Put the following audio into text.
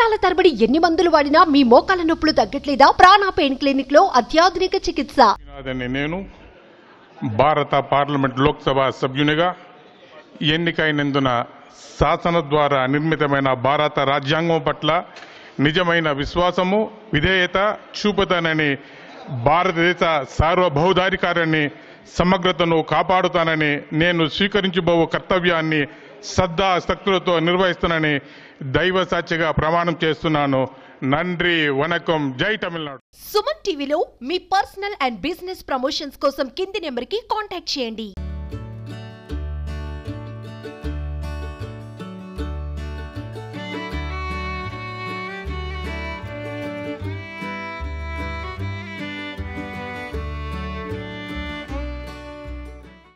సంవత్సరాల తరబడి ఎన్ని మందులు వాడినా మీ మోకాల నొప్పులు తగ్గట్లేదా ప్రాణ పెయిన్ క్లినిక్ లో అత్యాధునిక చికిత్స శ్రీనాథని నేను భారత పార్లమెంట్ లోక్సభ సభ్యునిగా ఎన్నికైనందున శాసన ద్వారా నిర్మితమైన భారత రాజ్యాంగం పట్ల నిజమైన విశ్వాసము విధేయత చూపుతానని భారతదేశ సార్వభౌధాధికారాన్ని సమగ్రతను కాపాడుతానని నేను స్వీకరించబో కర్తవ్యాన్ని శ్రద్ధా శక్తులతో నిర్వహిస్తానని దైవ సాక్షిగా ప్రమాణం చేస్తున్నాను నండ్రి వనకం జై తమిళనాడు సుమన్ టీవీలో మీ పర్సనల్ అండ్ బిజినెస్ ప్రమోషన్స్ కోసం కింది నెంబర్ కి కాంటాక్ట్ చేయండి